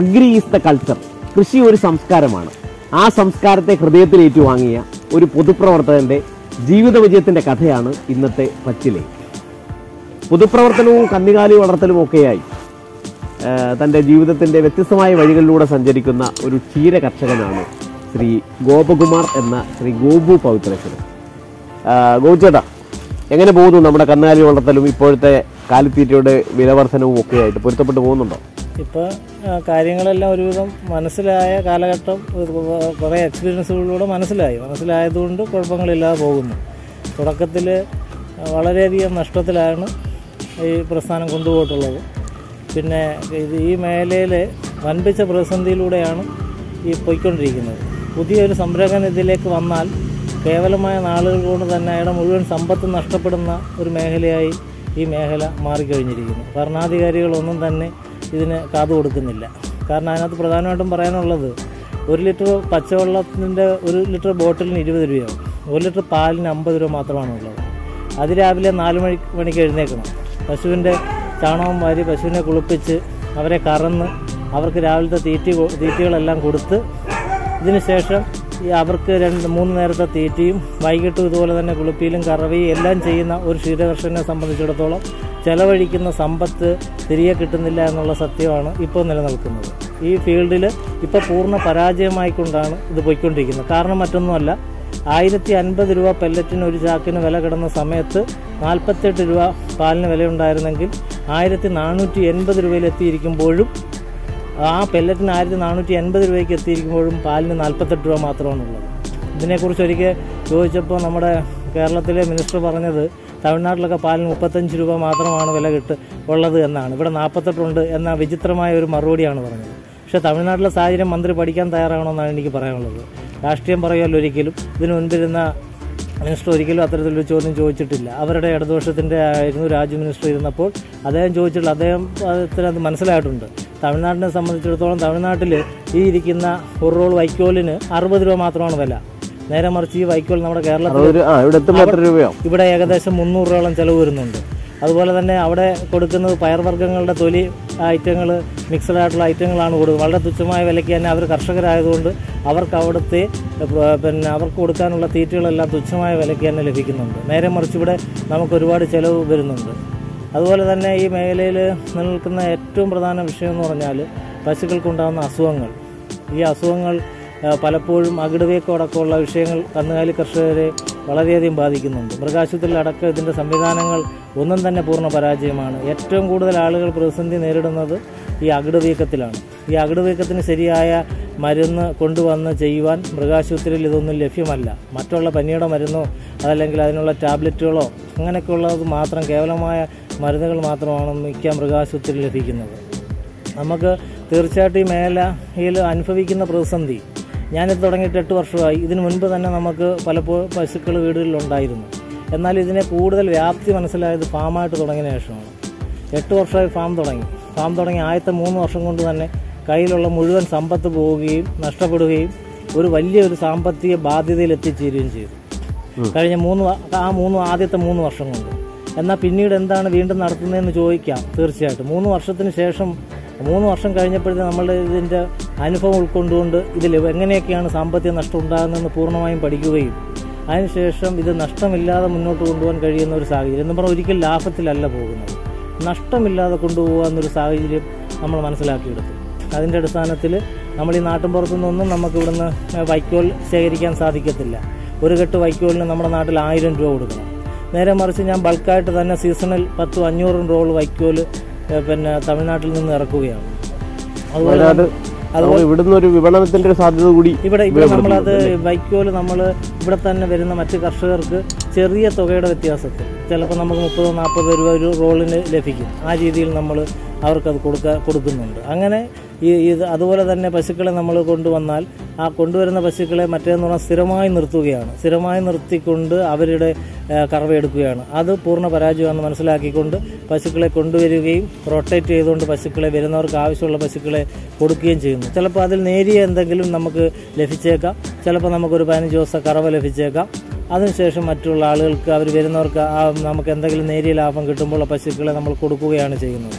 Agri is the culture കൃഷി ഒരു സംസ്കാരമാണ് ആ സംസ്കാരത്തെ ഹൃദയത്തിൽ ഏറ്റുവാങ്ങിയ ഒരു പൊതുപ്രവർത്തകന്റെ ജീവിത വിജയത്തിന്റെ കഥയാണ് ഇന്നത്തെ പച്ചിലേ പൊതുപ്രവർത്തനവും കന്നുകാലി വളർത്തലും ഒക്കെയായി ആ, തന്റെ ജീവിതത്തിന്റെ വ്യത്യസ്തമായ വഴികളിലൂടെ സഞ്ചരിക്കുന്ന ഒരു ക്ഷീര കർഷകനാണ് ശ്രീ ഗോപകുമാർ എന്ന ശ്രീ ഗോപു പവിത്രേശ്വരൻ ഗോചേട്ടാ എങ്ങനെ പോകുന്നു നമ്മുടെ കന്നുകാലി വളർത്തലും ഇപ്പോഴത്തെ കാലിത്തീറ്റയുടെ വിലവർധനവും ഒക്കെ ആയിട്ട് പൊരുത്തപ്പെട്ട് പോകുന്നുണ്ടോ ഇപ്പോൾ കാര്യങ്ങളെല്ലാം ഒരുവിധം മനസ്സിലായ കാലഘട്ടം കുറേ എക്സ്പീരിയൻസുകളിലൂടെ മനസ്സിലായി മനസ്സിലായതുകൊണ്ട് കുഴപ്പങ്ങളില്ലാതെ പോകുന്നു തുടക്കത്തിൽ വളരെയധികം നഷ്ടത്തിലാണ് ഈ പ്രസ്ഥാനം കൊണ്ടുപോയിട്ടുള്ളത് പിന്നെ ഇത് ഈ മേഖലയിൽ വൻപിച്ച പ്രതിസന്ധിയിലൂടെയാണ് ഈ പോയിക്കൊണ്ടിരിക്കുന്നത് പുതിയൊരു സംരംഭകൻ ഇതിലേക്ക് വന്നാൽ കേവലമായ നാളുകൾ കൊണ്ട് തന്നെ അയാളുടെ മുഴുവൻ സമ്പത്ത് നഷ്ടപ്പെടുന്ന ഒരു മേഖലയായി ഈ മേഖല മാറിക്കഴിഞ്ഞിരിക്കുന്നു ഭരണാധികാരികളൊന്നും തന്നെ ഇതിന് കാതു കൊടുക്കുന്നില്ല കാരണം അതിനകത്ത് പ്രധാനമായിട്ടും പറയാനുള്ളത് ഒരു ലിറ്റർ പച്ചവെള്ളത്തിൻ്റെ ഒരു ലിറ്റർ ബോട്ടിലിന് ഇരുപത് രൂപയാവും ഒരു ലിറ്റർ പാലിന് അമ്പത് രൂപ മാത്രമാണ് ഉള്ളത് അതിരാവിലെ നാല് മണി മണിക്ക് എഴുന്നേൽക്കണം പശുവിൻ്റെ ചാണകം വാരി പശുവിനെ കുളിപ്പിച്ച് അവരെ കറന്ന് അവർക്ക് രാവിലത്തെ തീറ്റി കൊ- തീറ്റികളെല്ലാം കൊടുത്ത് ഇതിന് ശേഷം ഈ അവർക്ക് രണ്ട് മൂന്ന് നേരത്തെ തീറ്റിയും വൈകിട്ടും ഇതുപോലെ തന്നെ കുളിപ്പിയിലും കറവയും എല്ലാം ചെയ്യുന്ന ഒരു ക്ഷീരകർഷകനെ സംബന്ധിച്ചിടത്തോളം ചെലവഴിക്കുന്ന സമ്പത്ത് തിരികെ കിട്ടുന്നില്ല എന്നുള്ള സത്യമാണ് ഇപ്പോൾ നിലനിൽക്കുന്നത് ഈ ഫീൽഡിൽ ഇപ്പോൾ പൂർണ്ണ പരാജയമായിക്കൊണ്ടാണ് ഇത് പോയിക്കൊണ്ടിരിക്കുന്നത് കാരണം മറ്റൊന്നുമല്ല ആയിരത്തി അൻപത് രൂപ പെല്ലറ്റിന് ഒരു ചാക്കിന് വില കിടന്ന സമയത്ത് നാൽപ്പത്തെട്ട് രൂപ പാലിന് വിലയുണ്ടായിരുന്നെങ്കിൽ ആയിരത്തി നാനൂറ്റി എൺപത് രൂപയിൽ എത്തിയിരിക്കുമ്പോഴും ആ പെല്ലറ്റിന് ആയിരത്തി നാനൂറ്റി എൺപത് രൂപയ്ക്ക് എത്തിയിരിക്കുമ്പോഴും പാലിന് നാൽപ്പത്തെട്ട് രൂപ മാത്രമാണുള്ളത് ഇതിനെക്കുറിച്ച് ഒരിക്കൽ ചോദിച്ചപ്പോൾ നമ്മുടെ കേരളത്തിലെ മിനിസ്റ്റർ പറഞ്ഞത് തമിഴ്നാട്ടിലൊക്കെ പാലിന് മുപ്പത്തഞ്ച് രൂപ മാത്രമാണ് വില കിട്ട് ഉള്ളത് എന്നാണ് ഇവിടെ നാൽപ്പത്തെട്ടുണ്ട് എന്ന വിചിത്രമായ ഒരു മറുപടിയാണ് പറഞ്ഞത് പക്ഷേ തമിഴ്നാട്ടിലെ സാഹചര്യം മന്ത്രി പഠിക്കാൻ തയ്യാറാകണമെന്നാണ് എനിക്ക് പറയാനുള്ളത് രാഷ്ട്രീയം പറയുമല്ലോ ഒരിക്കലും ഇതിനു മുൻപിരുന്ന മിനിസ്റ്റർ ഒരിക്കലും അത്തരത്തിലൊരു ചോദ്യം ചോദിച്ചിട്ടില്ല അവരുടെ ഇടതുപക്ഷത്തിൻ്റെ ആയിരുന്നു രാജ്യ മിനിസ്റ്റർ ഇരുന്നപ്പോൾ അദ്ദേഹം ചോദിച്ചിട്ടുള്ള അദ്ദേഹം അദ്ദേഹത്തിന് അത് മനസ്സിലായിട്ടുണ്ട് തമിഴ്നാടിനെ സംബന്ധിച്ചിടത്തോളം തമിഴ്നാട്ടിൽ ഈ ഇരിക്കുന്ന ഒരു റോൾ വൈക്കോലിന് അറുപത് രൂപ മാത്രമാണ് വില നേരെ മറിച്ച് ഈ വൈക്കോൽ നമ്മുടെ കേരളത്തിൽ അതൊരു ആ ഇവിടെ എത്തുമ്പോൾ എത്ര രൂപയാവും ഇവിടെ ഏകദേശം മുന്നൂറ് രൂപയോളം ചിലവ് വരുന്നുണ്ട് അതുപോലെ തന്നെ അവിടെ കൊടുക്കുന്നത് പയർവർഗ്ഗങ്ങളുടെ തൊലി ഐറ്റങ്ങൾ മിക്സഡ് ആയിട്ടുള്ള ഐറ്റങ്ങളാണ് കൊടുക്കുന്നത് വളരെ തുച്ഛമായ വിലയ്ക്ക് തന്നെ അവർ കർഷകരായതുകൊണ്ട് അവർക്ക് അവിടുത്തെ ഏഹ്, പിന്നെ അവർക്ക് കൊടുക്കാനുള്ള തീറ്റകളെല്ലാം തുച്ഛമായ വിലയ്ക്ക് തന്നെ ലഭിക്കുന്നുണ്ട് നേരെ മറിച്ച് ഇവിടെ നമുക്ക് ഒരുപാട് ചിലവ് വരുന്നുണ്ട് അതുപോലെ തന്നെ ഈ മേഖലയിൽ നിലനിൽക്കുന്ന ഏറ്റവും പ്രധാന വിഷയം എന്ന് പറഞ്ഞാൽ പശുക്കൾക്കുണ്ടാകുന്ന അസുഖങ്ങൾ ഈ അസുഖങ്ങൾ ആ, പലപ്പോഴും അകിടുവേക്കോടക്കമുള്ള വിഷയങ്ങൾ കന്നുകാലി കർഷകരെ വളരെയധികം ബാധിക്കുന്നുണ്ട് മൃഗാശുപത്രിയിൽ അടക്കം ഇതിൻ്റെ സംവിധാനങ്ങൾ ഒന്നും തന്നെ പൂർണ്ണ പരാജയമാണ് ഏറ്റവും കൂടുതൽ ആളുകൾ പ്രതിസന്ധി നേരിടുന്നത് ഈ അകിടുവീക്കത്തിലാണ് ഈ അകിടുവീക്കത്തിന് ശരിയായ മരുന്ന് കൊണ്ടുവന്ന് ചെയ്യുവാൻ മൃഗാശുപത്രിയിൽ ഇതൊന്നും ലഭ്യമല്ല മറ്റുള്ള പനിയുടെ മരുന്നോ അതല്ലെങ്കിൽ അതിനുള്ള ടാബ്ലറ്റുകളോ അങ്ങനെയൊക്കെയുള്ളത് മാത്രം കേവലമായ മരുന്നുകൾ മാത്രമാണ് മിക്ക മൃഗാശുപത്രിയിൽ ലഭിക്കുന്നത് നമുക്ക് തീർച്ചയായിട്ടും ഈ മേഖലയിൽ അനുഭവിക്കുന്ന പ്രതിസന്ധി ഞാനിത് തുടങ്ങിയിട്ട് എട്ട് വർഷമായി ഇതിനു മുൻപ് തന്നെ നമുക്ക് പലപ്പോഴും പശുക്കൾ വീടുകളിലുണ്ടായിരുന്നു എന്നാൽ ഇതിനെ കൂടുതൽ വ്യാപ്തി മനസ്സിലായത് ഫാമായിട്ട് തുടങ്ങിയ ശേഷമാണ് എട്ട് വർഷമായി ഫാം തുടങ്ങി ഫാം തുടങ്ങി ആദ്യത്തെ മൂന്ന് വർഷം കൊണ്ട് തന്നെ കയ്യിലുള്ള മുഴുവൻ സമ്പത്ത് പോവുകയും നഷ്ടപ്പെടുകയും ഒരു വലിയൊരു സാമ്പത്തിക ബാധ്യതയിൽ എത്തിച്ചേരുകയും ചെയ്തു കഴിഞ്ഞ മൂന്ന് വ- ആ മൂന്ന് ആദ്യത്തെ മൂന്ന് വർഷം കൊണ്ട് എന്നാൽ പിന്നീട് എന്താണ് വീണ്ടും നടത്തുന്നതെന്ന് ചോദിക്കാം തീർച്ചയായിട്ടും മൂന്ന് വർഷത്തിന് ശേഷം മൂന്ന് വർഷം കഴിഞ്ഞപ്പോഴത്തെ നമ്മൾ ഇതിൻ്റെ അനുഭവം ഉൾക്കൊണ്ടുകൊണ്ട് ഇതിൽ എങ്ങനെയൊക്കെയാണ് സാമ്പത്തിക നഷ്ടം ഉണ്ടാകുന്നതെന്ന് പൂർണ്ണമായും പഠിക്കുകയും അതിനുശേഷം ഇത് നഷ്ടമില്ലാതെ മുന്നോട്ട് കൊണ്ടുപോകാൻ കഴിയുന്ന ഒരു സാഹചര്യം എന്ന് പറഞ്ഞാൽ ഒരിക്കലും ലാഭത്തിലല്ല പോകുന്നത് നഷ്ടമില്ലാതെ കൊണ്ടുപോകാമെന്നൊരു സാഹചര്യം നമ്മൾ മനസ്സിലാക്കിയെടുത്തു അതിൻ്റെ അടിസ്ഥാനത്തിൽ നമ്മൾ ഈ നാട്ടിൻപുറത്തു നിന്നൊന്നും നമുക്ക് ഇവിടുന്ന് വൈക്കോൽ ശേഖരിക്കാൻ സാധിക്കത്തില്ല ഒരു കെട്ട് വൈക്കോലിന് നമ്മുടെ നാട്ടിൽ ആയിരം രൂപ കൊടുക്കണം നേരെ മറിച്ച് ഞാൻ ബൾക്കായിട്ട് തന്നെ സീസണിൽ പത്തും അഞ്ഞൂറും റോൾ വൈക്കോൽ ഏഹ്, പിന്നെ തമിഴ്നാട്ടിൽ നിന്ന് ഇറക്കുകയാണ് അതുപോലെ അതായത് നമുക്ക് ഇവിടുന്ന് ഒരു വിപണനത്തിന്റെ ഒരു സാധ്യത കൂടി ഇവിടെ ഇവിടെ നമ്മളത് വൈക്കോല് നമ്മൾ ഇവിടെ തന്നെ വരുന്ന മറ്റ് കർഷകർക്ക് ചെറിയ തുകയുടെ വ്യത്യാസത്തിൽ ചിലപ്പോൾ നമുക്ക് മുപ്പതോ നാൽപ്പതോ രൂപ ഒരു റോളിന് ലഭിക്കും ആ രീതിയിൽ നമ്മൾ അവർക്കത് കൊടുക്ക കൊടുക്കുന്നുണ്ട് അങ്ങനെ ഈ ഇത് അതുപോലെ തന്നെ പശുക്കളെ നമ്മൾ കൊണ്ടുവന്നാൽ ആ കൊണ്ടുവരുന്ന പശുക്കളെ മറ്റേന്ന് പറഞ്ഞാൽ സ്ഥിരമായി നിർത്തുകയാണ് സ്ഥിരമായി നിർത്തിക്കൊണ്ട് അവരുടെ ആ, കറവയെടുക്കുകയാണ് അത് പൂർണ്ണ പരാജയമാണെന്ന് മനസ്സിലാക്കിക്കൊണ്ട് പശുക്കളെ കൊണ്ടുവരികയും റൊട്ടേറ്റ് ചെയ്തുകൊണ്ട് പശുക്കളെ വരുന്നവർക്ക് ആവശ്യമുള്ള പശുക്കളെ കൊടുക്കുകയും ചെയ്യുന്നു ചിലപ്പോൾ അതിൽ നേരിയ എന്തെങ്കിലും നമുക്ക് ലഭിച്ചേക്കാം ചിലപ്പോൾ നമുക്കൊരു പതിനഞ്ച് ദിവസം കറവ ലഭിച്ചേക്കാം അതിനുശേഷം മറ്റുള്ള ആളുകൾക്ക് അവർ വരുന്നവർക്ക് ആ നമുക്ക് എന്തെങ്കിലും നേരിയ ലാഭം കിട്ടുമ്പോൾ ആ പശുക്കളെ നമ്മൾ കൊടുക്കുകയാണ് ചെയ്യുന്നത്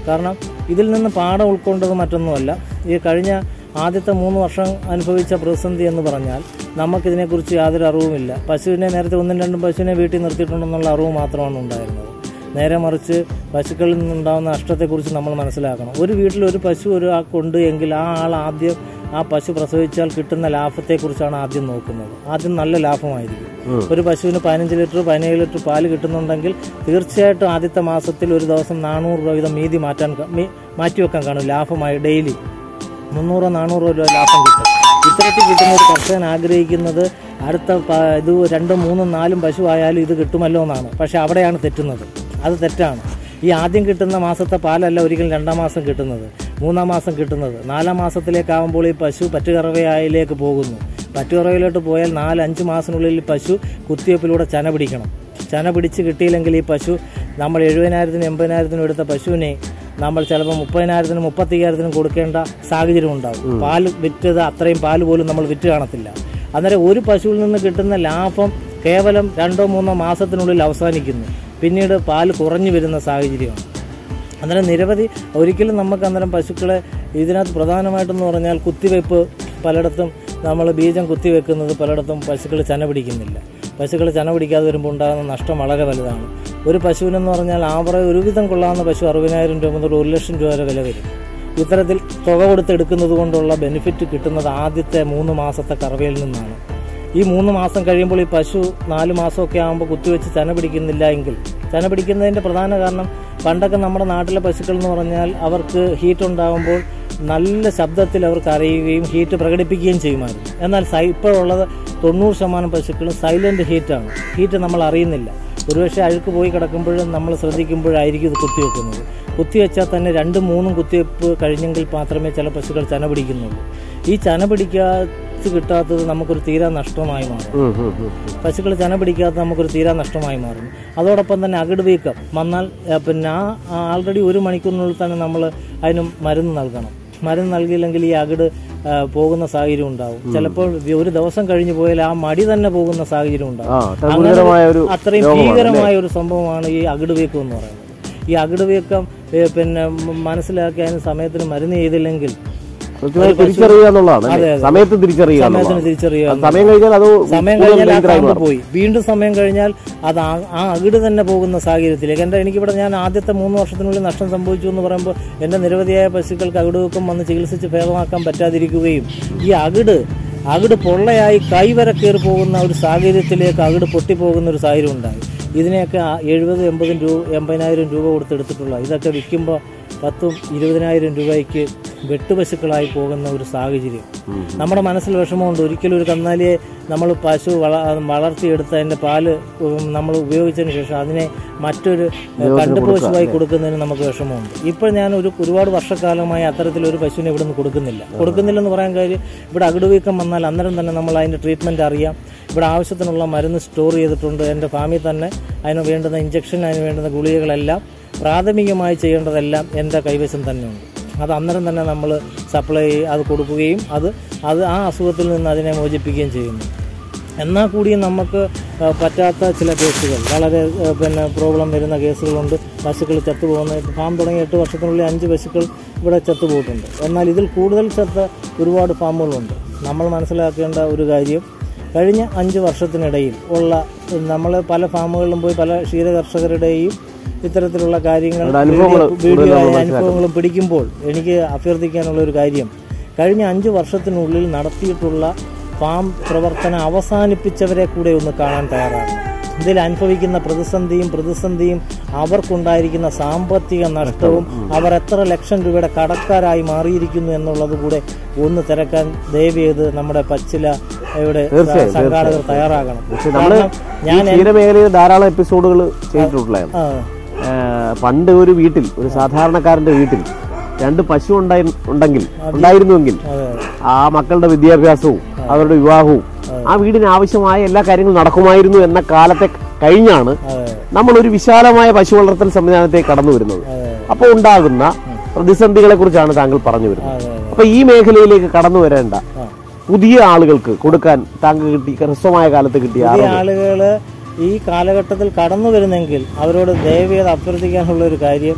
കാരണം ഇതിൽ നിന്ന് പാഠം ഉൾക്കൊണ്ടത് മറ്റൊന്നുമല്ല ഈ കഴിഞ്ഞ ആദ്യത്തെ മൂന്ന് വർഷം അനുഭവിച്ച പ്രതിസന്ധി എന്ന് പറഞ്ഞാൽ നമുക്കിതിനെക്കുറിച്ച് യാതൊരു അറിവുമില്ല പശുവിനെ നേരത്തെ ഒന്നും രണ്ടും പശുവിനെ വീട്ടിൽ നിർത്തിയിട്ടുണ്ടെന്നുള്ള അറിവ് മാത്രമാണ് ഉണ്ടായിരുന്നത് നേരെ മറിച്ച് പശുക്കളിൽ നിന്നുണ്ടാകുന്ന നഷ്ടത്തെക്കുറിച്ച് നമ്മൾ മനസ്സിലാക്കണം ഒരു വീട്ടിൽ ഒരു പശു ഒരാൾക്കുണ്ട് എങ്കിൽ ആ ആൾ ആദ്യം ആ പശു പ്രസവിച്ചാൽ കിട്ടുന്ന ലാഭത്തെക്കുറിച്ചാണ് ആദ്യം നോക്കുന്നത് ആദ്യം നല്ല ലാഭമായിരിക്കും ഒരു പശുവിന് പതിനഞ്ച് ലിറ്റർ പതിനേഴ് ലിറ്റർ പാല് കിട്ടുന്നുണ്ടെങ്കിൽ തീർച്ചയായിട്ടും ആദ്യത്തെ മാസത്തിൽ ഒരു ദിവസം നാനൂറ് രൂപ വീതം മീതി മാറ്റാൻ ക- മീ- മാറ്റിവെക്കാൻ കാണും ലാഭമായി ഡെയിലി മുന്നൂറോ നാനൂറോ രൂപ ലാഭം കിട്ടും ഇത്തരത്തിൽ കിട്ടുന്ന ഒരു കർഷകൻ ആഗ്രഹിക്കുന്നത് അടുത്ത പ- ഇത് രണ്ടും മൂന്നും നാലും പശു ആയാലും ഇത് കിട്ടുമല്ലോ എന്നാണ് പക്ഷെ അവിടെയാണ് തെറ്റുന്നത് അത് തെറ്റാണ് ഈ ആദ്യം കിട്ടുന്ന മാസത്തെ പാലല്ല ഒരിക്കലും രണ്ടാം മാസം കിട്ടുന്നത് മൂന്നാം മാസം കിട്ടുന്നത് നാലാം മാസത്തിലേക്കാവുമ്പോൾ ഈ പശു പറ്റുകറവയായിലേക്ക് പോകുന്നു പറ്റുകറവയിലോട്ട് പോയാൽ നാല് അഞ്ച് മാസത്തിനുള്ളിൽ പശു കുത്തിവയ്പ്പിലൂടെ ചന പിടിക്കണം ചന പിടിച്ച് കിട്ടിയില്ലെങ്കിൽ ഈ പശു നമ്മൾ എഴുപതിനായിരത്തിനും എൺപതിനായിരത്തിനും എടുത്ത പശുവിനെ നമ്മൾ ചിലപ്പോൾ മുപ്പതിനായിരത്തിനും മുപ്പത്തയ്യായിരത്തിനും കൊടുക്കേണ്ട സാഹചര്യം ഉണ്ടാവും പാല് വിറ്റത് അത്രയും പാല് പോലും നമ്മൾ വിറ്റ് കാണത്തില്ല അന്നേരം ഒരു പശുവിൽ നിന്ന് കിട്ടുന്ന ലാഭം കേവലം രണ്ടോ മൂന്നോ മാസത്തിനുള്ളിൽ അവസാനിക്കുന്നു പിന്നീട് പാല് കുറഞ്ഞു വരുന്ന സാഹചര്യമാണ് അന്നേരം നിരവധി ഒരിക്കലും നമുക്ക് അന്നേരം പശുക്കളെ ഇതിനകത്ത് പ്രധാനമായിട്ടെന്ന് പറഞ്ഞാൽ കുത്തിവെപ്പ് പലയിടത്തും നമ്മൾ ബീജം കുത്തിവെക്കുന്നത് പലയിടത്തും പശുക്കൾ ചന പിടിക്കുന്നില്ല പശുക്കൾ ചന പിടിക്കാതെ വരുമ്പോൾ ഉണ്ടാകുന്ന നഷ്ടം വളരെ വലുതാണ് ഒരു പശുവിനെന്ന് പറഞ്ഞാൽ ആവറേജ് ഒരുവിധം കൊള്ളാവുന്ന പശു അറുപതിനായിരം രൂപ മുതൽ ഒരു ലക്ഷം രൂപ വരെ വില വരും ഇത്തരത്തിൽ തുക കൊടുത്തെടുക്കുന്നത് കൊണ്ടുള്ള ബെനിഫിറ്റ് കിട്ടുന്നത് ആദ്യത്തെ മൂന്ന് മാസത്തെ കറവയിൽ നിന്നാണ് ഈ മൂന്ന് മാസം കഴിയുമ്പോൾ ഈ പശു നാല് മാസമൊക്കെ ആകുമ്പോൾ കുത്തിവെച്ച് ചന പിടിക്കുന്നില്ല എങ്കിൽ ചന പിടിക്കുന്നതിന്റെ പ്രധാന കാരണം പണ്ടൊക്കെ നമ്മുടെ നാട്ടിലെ പശുക്കൾ എന്ന് പറഞ്ഞാൽ അവർക്ക് ഹീറ്റ് ഉണ്ടാകുമ്പോൾ നല്ല ശബ്ദത്തിൽ അവർക്ക് അറിയുകയും ഹീറ്റ് പ്രകടിപ്പിക്കുകയും ചെയ്യുമായിരുന്നു എന്നാൽ സൈ ഇപ്പോഴുള്ളത് തൊണ്ണൂറ് ശതമാനം പശുക്കളും സൈലന്റ് ഹീറ്റാണ് ഹീറ്റ് നമ്മൾ അറിയുന്നില്ല ഒരുപക്ഷെ അഴുക്ക് പോയി കിടക്കുമ്പോഴും നമ്മൾ ശ്രദ്ധിക്കുമ്പോഴായിരിക്കും ഇത് കുത്തിവെക്കുന്നത് കുത്തിവെച്ചാൽ തന്നെ രണ്ടും മൂന്നും കുത്തിവെപ്പ് കഴിഞ്ഞെങ്കിൽ മാത്രമേ ചില പശുക്കൾ ചന പിടിക്കുന്നുള്ളൂ ഈ ചന പിടിക്കാത്ത കിട്ടാത്തത് നമുക്കൊരു തീരാ നഷ്ടമായി മാറും ഉം, ഉം, ഉം. പശുക്കൾ ചന പിടിക്കാത്ത നമുക്കൊരു തീരാ നഷ്ടമായി മാറും അതോടൊപ്പം തന്നെ അകിട് വീക്കം വന്നാൽ ഏ, പിന്നെ ആ ആൾറെഡി ഒരു മണിക്കൂറിനുള്ളിൽ തന്നെ നമ്മൾ അതിന് മരുന്ന് നൽകണം മരുന്ന് നൽകിയില്ലെങ്കിൽ ഈ അകിട് ആ, പോകുന്ന സാഹചര്യം ഉണ്ടാവും ചിലപ്പോൾ ഒരു ദിവസം കഴിഞ്ഞു പോയാൽ ആ മടി തന്നെ പോകുന്ന സാഹചര്യം ആ ഉണ്ടാവും അത്ര ഗുരുതരമായ ഒരു അത്രയും ഭീകരമായ ഒരു സംഭവമാണ് ഈ അകിട് വീക്കം എന്ന് പറയുന്നത് ഈ അകിട് വീക്കം ഏ, പിന്നെ മ- മനസ്സിലാക്കി അതിന് സമയത്തിന് മരുന്ന് ചെയ്തില്ലെങ്കിൽ കൃത്യമായി തിരിച്ചറിയുക എന്നുള്ളതാണ് അല്ലേ? സമയത്ത് തിരിച്ചറിയുക സമയത്തിന് എന്നുള്ളതാണ്. തിരിച്ചറിയുക അത് സമയം കഴിഞ്ഞാൽ അത് സമയം കൂടുതൽ കഴിഞ്ഞാൽ ആ danger ആയി കാമ്പ് മാറും. പോയി വീണ്ടും സമയം കഴിഞ്ഞാൽ അത് ആ ആ അകിട് തന്നെ പോകുന്ന സാഹചര്യത്തിലേക്ക് എൻ്റെ എനിക്കിവിടെ ഞാൻ ആദ്യത്തെ മൂന്ന് വർഷത്തിനുള്ളിൽ നഷ്ടം സംഭവിച്ചു എന്ന് പറയുമ്പോൾ എൻ്റെ നിരവധിയായ പശുക്കൾക്ക് അകിട് വെക്കം വന്ന് ചികിത്സിച്ച് ഭേദമാക്കാൻ പറ്റാതിരിക്കുകയും ഈ അകിട് അകിട് പൊള്ളയായി കൈവരെ കയറി പോകുന്ന ഒരു സാഹചര്യത്തിലേക്ക് അകിട് പൊട്ടിപ്പോകുന്ന ഒരു സാഹചര്യം ഉണ്ടായി ഇതിനെയൊക്കെ ആ എഴുപത് എൺപതും രൂപ എൺപതിനായിരം രൂപ കൊടുത്തെടുത്തിട്ടുള്ള ഇതൊക്കെ വിൽക്കുമ്പോൾ പത്തും ഇരുപതിനായിരം രൂപയ്ക്ക് വെട്ടുപശുക്കളായി പോകുന്ന ഒരു സാഹചര്യം നമ്മുടെ മനസ്സിൽ വിഷമമുണ്ട് ഒരിക്കലും ഒരു കന്നാലിയെ നമ്മൾ പശു വള വളർത്തിയെടുത്ത് അതിന്റെ പാല് ഉം, നമ്മൾ ഉപയോഗിച്ചതിന് ശേഷം അതിനെ മറ്റൊരു കണ്ടുപശുവായി കൊടുക്കുന്നതിന് നമുക്ക് വിഷമമുണ്ട് ഇപ്പോൾ ഞാൻ ഒരു ഒരുപാട് വർഷക്കാലമായി അത്തരത്തിലൊരു പശുവിനെ ഇവിടെ നിന്ന് കൊടുക്കുന്നില്ല കൊടുക്കുന്നില്ലെന്ന് പറയാൻ കാര്യം ഇവിടെ അകിടുവീക്കം വന്നാൽ അന്നേരം തന്നെ നമ്മൾ അതിന്റെ ട്രീറ്റ്മെന്റ് അറിയാം ഇവിടെ ആവശ്യത്തിനുള്ള മരുന്ന് സ്റ്റോർ ചെയ്തിട്ടുണ്ട് എൻ്റെ ഫാമിൽ തന്നെ അതിന് വേണ്ടുന്ന ഇഞ്ചക്ഷൻ അതിന് വേണ്ടുന്ന ഗുളികകളെല്ലാം പ്രാഥമികമായി ചെയ്യേണ്ടതെല്ലാം എൻ്റെ കൈവശം തന്നെയുണ്ട് അത് അന്നേരം തന്നെ നമ്മൾ സപ്ലൈ അത് കൊടുക്കുകയും അത് അത് ആ അസുഖത്തിൽ നിന്ന് അതിനെ മോചിപ്പിക്കുകയും ചെയ്യുന്നു എന്നാൽ കൂടിയും നമുക്ക് ആ, പറ്റാത്ത ചില കേസുകൾ വളരെ ആ, പിന്നെ പ്രോബ്ലം വരുന്ന കേസുകളുണ്ട് പശുക്കൾ ചത്തുപോകുന്ന ഫാം തുടങ്ങി എട്ട് വർഷത്തിനുള്ളിൽ അഞ്ച് പശുക്കൾ ഇവിടെ ചത്തുപോയിട്ടുണ്ട് എന്നാൽ ഇതിൽ കൂടുതൽ ചത്ത ഒരുപാട് ഫാമുകളുണ്ട് നമ്മൾ മനസ്സിലാക്കേണ്ട ഒരു കാര്യം കഴിഞ്ഞ അഞ്ച് വർഷത്തിനിടയിൽ ഉള്ള നമ്മൾ പല ഫാമുകളിലും പോയി പല ക്ഷീരകർഷകരുടെയും ഇത്തരത്തിലുള്ള കാര്യങ്ങൾ അവരുടെ അനുഭവങ്ങൾ വീഡിയോ കൂടുതൽ നമ്മൾ ആയ അനുഭവങ്ങളും പിടിക്കുമ്പോൾ എനിക്ക് അഭ്യർത്ഥിക്കാനുള്ള ഒരു കാര്യം കഴിഞ്ഞ അഞ്ച് വർഷത്തിനുള്ളിൽ നടത്തിയിട്ടുള്ള ഫാം പ്രവർത്തനം അവസാനിപ്പിച്ചവരെ കൂടെ ഒന്ന് കാണാൻ തയ്യാറാണ് ഇതിൽ അനുഭവിക്കുന്ന പ്രതിസന്ധിയും പ്രതിസന്ധിയും അവർക്കുണ്ടായിരിക്കുന്ന സാമ്പത്തിക നഷ്ടവും അവർ എത്ര ലക്ഷം രൂപയുടെ കടക്കാരായി മാറിയിരിക്കുന്നു എന്നുള്ളത് കൂടെ ഒന്ന് തിരക്കാൻ ദയവ് ചെയ്ത് നമ്മുടെ പച്ചില ഇവിടെ തീർച്ചയായും, സംഘാടകർ തയ്യാറാകണം പക്ഷെ നമ്മള് കാരണം ഈ ഞാൻ ക്ഷീരമേഖലയിൽ ധാരാളം എപ്പിസോഡുകൾ ചെയ്തിട്ടുള്ളതാണ് ആ, ഏഹ് പണ്ട് ഒരു വീട്ടിൽ ഒരു സാധാരണക്കാരന്റെ വീട്ടിൽ രണ്ട് പശു ഉണ്ടായി ഉണ്ടെങ്കിൽ ഉണ്ടായിരുന്നുവെങ്കിൽ അതെ ആ മക്കളുടെ വിദ്യാഭ്യാസവും അവരുടെ വിവാഹവും ആ വീടിന് ആവശ്യമായ എല്ലാ കാര്യങ്ങളും നടക്കുമായിരുന്നു എന്ന കാലത്തെ കഴിഞ്ഞാണ് അതെ നമ്മൾ ഒരു വിശാലമായ പശു വളർത്തൽ സംവിധാനത്തേക്ക് കടന്നു വരുന്നത് അതെ അപ്പോൾ ഉണ്ടാകുന്ന പ്രതിസന്ധികളെ കുറിച്ചാണ് താങ്കൾ പറഞ്ഞു വരുന്നത് അതെ അപ്പൊ ഈ മേഖലയിലേക്ക് കടന്നു വരേണ്ട ആ പുതിയ ആളുകൾക്ക് കൊടുക്കാൻ താങ്കൾ കിട്ടി ഹ്രസ്വമായ കാലത്ത് കിട്ടിയ പുതിയ അറിവ്. ആളുകൾ ഈ കാലഘട്ടത്തിൽ കടന്നു വരുന്നെങ്കിൽ അവരോട് ദയവേത് അഭ്യർത്ഥിക്കാനുള്ള ഒരു കാര്യം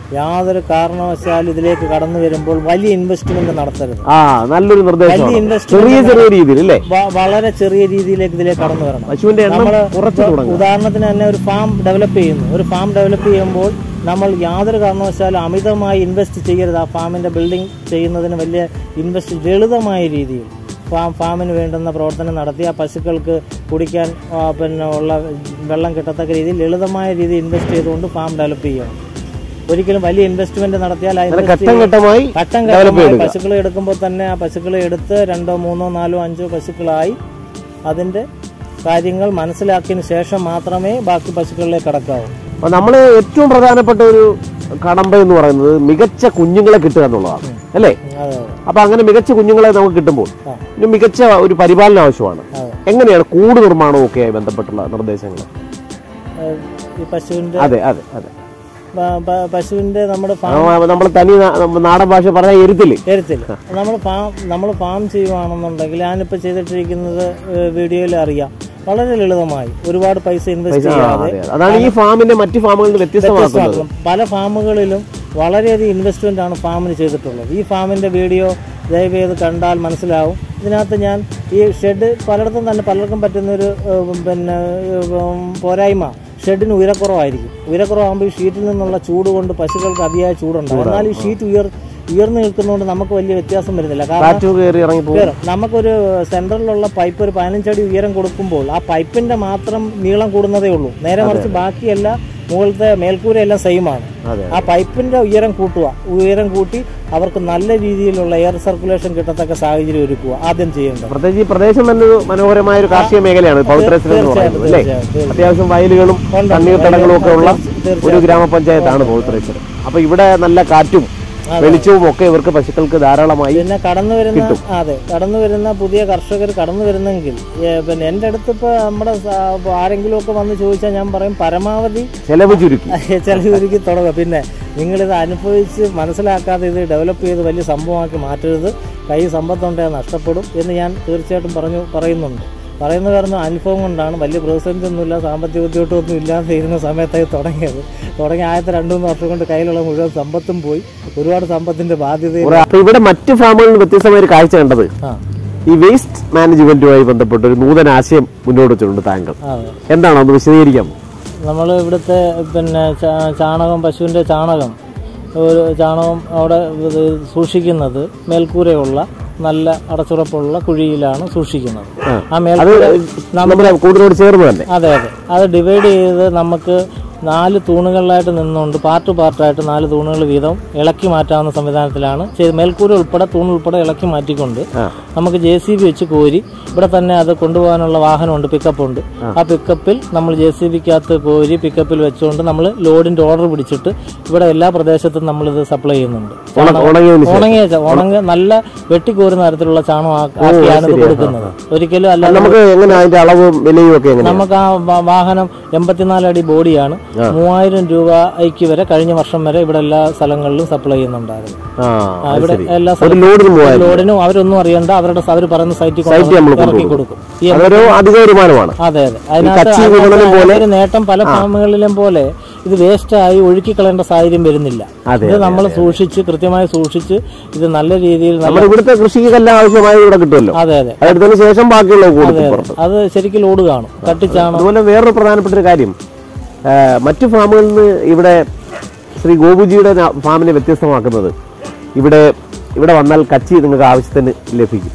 യാതൊരു കാരണവശാലും ഇതിലേക്ക് കടന്നു വരുമ്പോൾ വലിയ ഇൻവെസ്റ്റ്മെന്റ് നടത്തരുത് ആ നല്ലൊരു വലിയ നിർദ്ദേശം ഇൻവെസ്റ്റ്മെന്റ് ചെറിയ ചെറിയ രീതിയിൽ അല്ലേ വ- വളരെ ചെറിയ രീതിയിലേക്ക് ഇതിലേക്ക് കടന്നു വരണം പശുവിന്റെ എണ്ണം നമ്മള് കുറച്ച് ഇപ്പൊ തുടങ്ങും ഉദാഹരണത്തിന് തന്നെ ഒരു ഫാം ഡെവലപ്പ് ചെയ്യുന്നു ഒരു ഫാം ഡെവലപ്പ് ചെയ്യുമ്പോൾ നമ്മൾ യാതൊരു കാരണവശാലും അമിതമായി ഇൻവെസ്റ്റ് ചെയ്യരുത് ആ ഫാമിന്റെ ബിൽഡിംഗ് ചെയ്യുന്നതിന് വലിയ ഇൻവെസ്റ്റ് ലളിതമായ രീതിയിൽ ഫാം ഫാമിന് വേണ്ടുന്ന പ്രവർത്തനം നടത്തി ആ പശുക്കൾക്ക് കുടിക്കാൻ ആ, പിന്നെ ഉള്ള വെള്ളം കിട്ടത്തക്ക രീതിയിൽ ലളിതമായ രീതിയിൽ ഇൻവെസ്റ്റ് ചെയ്തുകൊണ്ട് ഫാം ഡെവലപ്പ് ചെയ്യണം ഒരിക്കലും വലിയ ഇൻവെസ്റ്റ്മെന്റ് നടത്തിയാൽ ആ അങ്ങനെ invest ഘട്ടം ഘട്ടമായി ഘട്ടം ഡെവലപ്പ് ഘട്ടമായി ചെയ്തെടുക്കുക പശുക്കളെ എടുക്കുമ്പോൾ തന്നെ ആ പശുക്കളെ എടുത്ത് രണ്ടോ മൂന്നോ നാലോ അഞ്ചോ പശുക്കളായി അതിന്റെ കാര്യങ്ങൾ മനസ്സിലാക്കിയതിന് ശേഷം മാത്രമേ ബാക്കി പശുക്കളിലേക്ക് കടക്കാവൂ അപ്പൊ നമ്മള് ഏറ്റവും പ്രധാനപ്പെട്ട ഒരു കടമ്പ എന്ന് പറയുന്നത് മികച്ച കുഞ്ഞുങ്ങളെ കിട്ടുക എന്നുള്ളതാണ് അല്ലേ അതെ അപ്പൊ അങ്ങനെ മികച്ച കുഞ്ഞുങ്ങളെ നമുക്ക് കിട്ടുമ്പോൾ ആ. ഒരു മികച്ച ഒരു പരിപാലനം ആവശ്യമാണ് അതെ എങ്ങനെയാണ് കൂട് നിർമ്മാണവും ഒക്കെ ബന്ധപ്പെട്ടുള്ള നിർദ്ദേശങ്ങൾ ഏഹ് ഈ പശുവിന്റെ അതെ അതെ അതെ പ- പ- പശുവിന്റെ നമ്മുടെ ഫാം നമ്മൾ തനി നാ- നമ്മ നാടൻ ഭാഷ പറഞ്ഞാൽ എരുത്തില് തരത്തില്ല നമ്മൾ ഫാം നമ്മൾ ഫാം ചെയ്യുവാണെന്നുണ്ടെങ്കിൽ ഞാനിപ്പോൾ ചെയ്തിട്ടിരിക്കുന്നത് ഏഹ് വീഡിയോയിൽ അറിയാം വളരെ ലളിതമായി ഒരുപാട് പൈസ ഇൻവെസ്റ്റ് ആ, ചെയ്യാതെ അതെ, അതെ. അതാണ് ഈ ഫാമിന്റെ മറ്റു ഫാമുകളിൽ നിന്ന് വ്യത്യസ്തമാക്കുന്നത് വ്യത്യസ്തമാക്കണം. പല ഫാമുകളിലും വളരെയധികം ഇൻവെസ്റ്റ്മെന്റ് ആണ് ഫാമിന് ചെയ്തിട്ടുള്ളത് ഈ ഫാമിന്റെ വീഡിയോ ദയവ് ചെയ്ത് കണ്ടാൽ മനസ്സിലാവും ഇതിനകത്ത് ഞാൻ ഈ ഷെഡ് പലയിടത്തും തന്നെ പലർക്കും പറ്റുന്നൊരു ഏഹ്, പിന്നെ ഏഹ്, പോരായ്മ ഷെഡിന് ഉയരക്കുറവായിരിക്കും ഉയരക്കുറവാകുമ്പോൾ ഈ ഷീറ്റിൽ നിന്നുള്ള ചൂട് കൊണ്ട് പശുക്കൾക്ക് അതിയായ ചൂടുണ്ടാവും എന്നാൽ ഈ ഷീറ്റ് ഉയർ ഉയർന്നു നിൽക്കുന്നതുകൊണ്ട് നമുക്ക് വലിയ വ്യത്യാസം വരുന്നില്ല കാരണം കാറ്റ് കയറി ഇറങ്ങി പോകും കയറും നമുക്കൊരു സെൻട്രലിലുള്ള പൈപ്പ് ഒരു പതിനഞ്ചടി ഉയരം കൊടുക്കുമ്പോൾ ആ പൈപ്പിന്റെ മാത്രം നീളം കൂടുന്നതേ ഉള്ളൂ നേരെ മറിച്ച് ബാക്കിയല്ല മുകളിലത്തെ മേൽക്കൂര എല്ലാം സെയിം ആണ് അതെ ആ പൈപ്പിന്റെ ഉയരം കൂട്ടുക ഉയരം കൂട്ടി അവർക്ക് നല്ല രീതിയിലുള്ള എയർ സർക്കുലേഷൻ കിട്ടത്തക്ക സാഹചര്യം ഒരുക്കുക ആദ്യം ചെയ്യേണ്ടത് പ്രത്യേകിച്ച് ഈ പ്രദേശം തന്നെ ഒരു മനോഹരമായ ഒരു കാർഷിക മേഖലയാണ് പവിത്രേശ്വരം എന്ന് പറയുന്നത് അല്ലേ തീർച്ചയായും, തീർച്ചയായും. അത്യാവശ്യം വയലുകളും ഉണ്ട്. തണ്ണീർത്തടങ്ങളും ഒക്കെ ഉള്ള തീർച്ചയായും. ഒരു ഗ്രാമപഞ്ചായത്താണ് പവിത്രേശ്വരം അപ്പൊ ഇവിടെ നല്ല കാറ്റും വെളിച്ചവും ഒക്കെ ഇവർക്ക് പശുക്കൾക്ക് ധാരാളമായി പിന്നെ കടന്നു വരുന്ന അതെ കടന്നു വരുന്ന പുതിയ കർഷകർ കടന്നു വരുന്നെങ്കിൽ ഏ, പിന്നെ എൻ്റെ അടുത്ത് ഇപ്പോൾ നമ്മുടെ സ- ആരെങ്കിലും ഒക്കെ വന്ന് ചോദിച്ചാൽ ഞാൻ പറയും പരമാവധി ചെലവ് ചുരുക്കി ചിലവർക്ക് തുടങ്ങുക പിന്നെ നിങ്ങളിത് അനുഭവിച്ച് മനസ്സിലാക്കാതെ ഇത് ഡെവലപ്പ് ചെയ്ത് വലിയ സംഭവമാക്കി മാറ്റരുത് കൈ സമ്പത്തുണ്ടെങ്കിൽ നഷ്ടപ്പെടും എന്ന് ഞാൻ തീർച്ചയായിട്ടും പറഞ്ഞു പറയുന്നുണ്ട് പറയുന്ന കാരണം അനുഭവം കൊണ്ടാണ് വലിയ പ്രതിസന്ധി ഒന്നുമില്ല സാമ്പത്തിക ബുദ്ധിമുട്ടൊന്നും ഇല്ലാതെ ഇരുന്ന സമയത്തായി തുടങ്ങിയത് തുടങ്ങി ആദ്യത്തെ രണ്ടു മൂന്ന് വർഷം കൊണ്ട് കയ്യിലുള്ള മുഴുവൻ സമ്പത്തും പോയി ഒരുപാട് സമ്പത്തിന്റെ ബാധ്യതയും കുറെ- അപ്പൊ ഇവിടെ മറ്റ് ഫാമുകളിൽ നിന്ന് വ്യത്യസ്തമായ ഒരു കാഴ്ച കണ്ടത് ആ ഈ വേസ്റ്റ് മാനേജ്മെന്റുമായി ബന്ധപ്പെട്ട ഒരു നൂതന ആശയം മുന്നോട്ട് വെച്ചിട്ടുണ്ട് താങ്കൾ അതെ എന്താണ് ഒന്ന് വിശദീകരിക്കാം നമ്മൾ ഇവിടുത്തെ പിന്നെ ചാ- ചാണകം പശുവിൻ്റെ ചാണകം ഒരു ചാണകം അവിടെ ഇത് സൂക്ഷിക്കുന്നത് മേൽക്കൂരയുള്ള നല്ല അടച്ചുറപ്പുള്ള കുഴിയിലാണ് സൂക്ഷിക്കുന്നത് ആ അത് മേൽക്കൂര നമ്മുടെ കൂടുതലോട് ചേർന്ന് തന്നെ അതെ അതെ അത് ഡിവൈഡ് ചെയ്ത് നമുക്ക് നാല് തൂണുകളിലായിട്ട് നിന്നുകൊണ്ട് പാർട്ട് പാർട്ടായിട്ട് നാല് തൂണുകൾ വീതം ഇളക്കി മാറ്റാവുന്ന സംവിധാനത്തിലാണ് ചെയ്ത് മേൽക്കൂര ഉൾപ്പെടെ തൂൺ ഉൾപ്പെടെ ഇളക്കി മാറ്റിക്കൊണ്ട് ആ. നമുക്ക് ജെ സി ബി വെച്ച് കോരി ഇവിടെ തന്നെ അത് കൊണ്ടുപോകാനുള്ള വാഹനമുണ്ട് പിക്കപ്പ് ഉണ്ട് ആ പിക്കപ്പിൽ നമ്മൾ ജെ സി ബിക്കകത്ത് കോരി പിക്കപ്പിൽ വെച്ചുകൊണ്ട് നമ്മൾ ലോഡിന്റെ ഓർഡർ പിടിച്ചിട്ട് ഇവിടെ എല്ലാ പ്രദേശത്തും നമ്മൾ ഇത് സപ്ലൈ ചെയ്യുന്നുണ്ട് ഉണ- ഉണങ്ങിയതിന് ശേഷം ഉണങ്ങിയ ച- ഉണങ്ങ നല്ല വെട്ടിക്കോരുന്ന തരത്തിലുള്ള ചാണം ആ- ആക്കിയാണ് ഇത് കൊടുക്കുന്നത് ഒരിക്കലും അല്ലാതെ നമുക്ക് എങ്ങനെ അതിന്റെ അളവും വിലയും ഒക്കെ എങ്ങനെ നമുക്ക് ആ വാ- വാഹനം എൺപത്തിനാല് അടി ബോഡിയാണ് മൂവായിരം രൂപയ്ക്ക് വരെ കഴിഞ്ഞ വർഷം വരെ ഇവിടെ എല്ലാ സ്ഥലങ്ങളിലും സപ്ലൈ ചെയ്യുന്നുണ്ടായിരുന്നു ആ ആ, അത് ഇവിടെ ശരി. എല്ലാ ഒരു സ്ഥലത്തും ലോഡിന് പോയാൽ ലോഡിനും അവരൊന്നും അറിയണ്ട അവരുടെ അവർ പറയുന്ന സൈറ്റിൽ കൊണ്ട് സൈറ്റിൽ നമ്മൾ ഇറക്കി കൊടുക്കും. കൊടുക്കും ഈ അതൊരു അധിക വരുമാനമാണ് അതെ അതെ അതിനകത്ത് കച്ചി വിപണനം പോലെ- അതിനകത്ത് ഒരു നേട്ടം പല ഫാമുകളിലും പോലെ ഇത് വേസ്റ്റായി ഒഴുക്കി കളയേണ്ട സാഹചര്യം വരുന്നില്ല അതെ, ഇത് നമ്മൾ സൂക്ഷിച്ച് കൃത്യമായി സൂക്ഷിച്ച് ഇത് നല്ല രീതിയിൽ നല്ല നമ്മുടെ ഇവിടുത്തെ കൃഷിക്കെല്ലാം ആവശ്യമായ ഇവിടെ കിട്ടുമല്ലോ അതെ അതെ അതെടുത്തതിന് ശേഷം ബാക്കിയുള്ള കൊടുക്കും പുറത്ത് അത് ശരിക്കും ലോഡ് കാണും കട്ടിച്ചാണോ അതുപോലെ വേറൊരു പ്രധാനപ്പെട്ട ഒരു കാര്യം ആ, മറ്റു ഫാമുകളിൽ നിന്ന് ഇവിടെ ശ്രീ ഗോപുജിയുടെ ന- ഫാമിനെ വ്യത്യസ്തമാക്കുന്നത് ഇവിടെ ഇവിടെ വന്നാൽ കച്ചി നിങ്ങൾക്ക് ആവശ്യത്തിന് ലഭിക്കും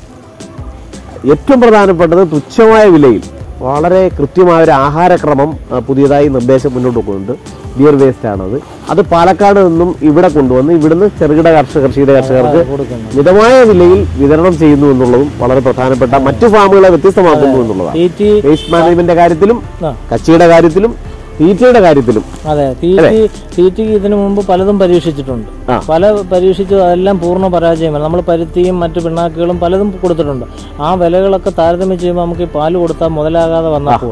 ഏറ്റവും പ്രധാനപ്പെട്ടത് തുച്ഛമായ വിലയിൽ വളരെ കൃത്യമായ ഒരു ആഹാരക്രമം ആ, പുതിയതായി നിർദ്ദേശം മുന്നോട്ട് വെക്കുന്നുണ്ട് ബിയർ വേസ്റ്റ് ആണത് അത് പാലക്കാട് നിന്നും ഇവിടെ കൊണ്ടുവന്ന് ഇവിടുന്ന് ചെറുകിട കർഷകർ ക്ഷീര കർഷകർക്ക് കൊടുക്കുന്നത് മിതമായ വിലയിൽ വിതരണം ചെയ്യുന്നു എന്നുള്ളതും വളരെ പ്രധാനപ്പെട്ട മറ്റു ഫാമുകളെ വ്യത്യസ്തമാക്കുന്നു എന്നുള്ളതാണ് തീറ്റി വേസ്റ്റ് മാനേജ്മെന്റിന്റെ കാര്യത്തിലും ആ. കച്ചിയുടെ കാര്യത്തിലും തീറ്റയുടെ കാര്യത്തിലും അതെ തീറ്റി തീറ്റിക്ക് ഇതിനു മുമ്പ് പലതും പരീക്ഷിച്ചിട്ടുണ്ട് ആ. പല പരീക്ഷിച്ചു അതെല്ലാം പൂർണ്ണ പരാജയമാണ് നമ്മൾ പരുത്തിയും മറ്റു പിണ്ണാക്കുകളും പലതും കൊടുത്തിട്ടുണ്ട് ആ വിലകളൊക്കെ താരതമ്യം ചെയ്യുമ്പോൾ നമുക്ക് ഈ പാല് കൊടുത്താൽ മുതലാകാതെ വന്നപ്പോൾ